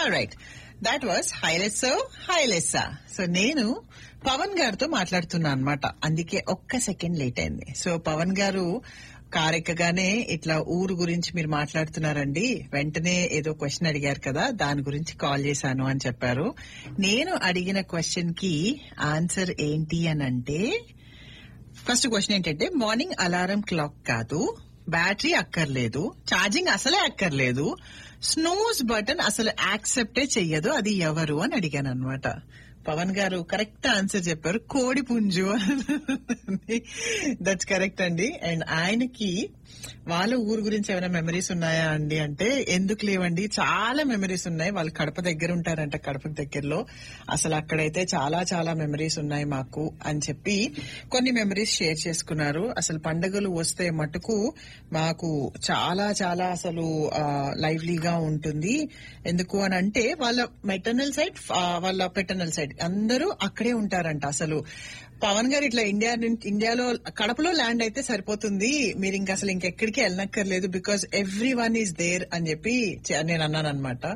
right that was హైలెస్సో హైలెస్సా so నేను పవన్ గారితో మాట్లాడుతున్నా అనమాట అందుకే ఒక్క సెకండ్ లేట్ అయింది సో పవన్ గారు కార్ ఎక్కగానే ఇట్లా ఊరు గురించి మీరు మాట్లాడుతున్నారండి వెంటనే ఏదో క్వశ్చన్ అడిగారు కదా దాని గురించి కాల్ చేశాను అని చెప్పారు నేను అడిగిన క్వశ్చన్ కి ఆన్సర్ ఏంటి అని అంటే ఫస్ట్ క్వశ్చన్ ఏంటంటే మార్నింగ్ అలారం క్లాక్ కాదు బ్యాటరీ అక్కర్లేదు ఛార్జింగ్ అసలే అక్కర్లేదు స్నూజ్ బటన్ అసలు యాక్సెప్టే చెయ్యదు అది ఎవరు అని అడిగాను అనమాట పవన్ గారు కరెక్ట్ ఆన్సర్ చెప్పారు కోడి పుంజు దట్స్ కరెక్ట్ అండి అండ్ ఆయనకి వాళ్ళ ఊరు గురించి ఏమైనా మెమరీస్ ఉన్నాయా అండి అంటే ఎందుకు లేవండి చాలా మెమరీస్ ఉన్నాయి వాళ్ళు కడప దగ్గర ఉంటారంట కడప దగ్గరలో అసలు అక్కడైతే చాలా చాలా మెమరీస్ ఉన్నాయి మాకు అని చెప్పి కొన్ని మెమరీస్ షేర్ చేసుకున్నారు అసలు పండుగలు వస్తే మటుకు మాకు చాలా చాలా అసలు లైవ్లీగా ఉంటుంది ఎందుకు అని అంటే వాళ్ళ మెటర్నల్ సైడ్ వాళ్ళ పెటర్నల్ సైడ్ అందరూ అక్కడే ఉంటారంట అసలు పవన్ గారు ఇట్లా ఇండియా నుంచి ఇండియాలో కడపలో ల్యాండ్ అయితే సరిపోతుంది మీరు ఇంకా అసలు ఇంకెక్కడికి వెళ్ళనక్కర్లేదు because everyone is there అని చెప్పి చె- నేను అన్నాను అనమాట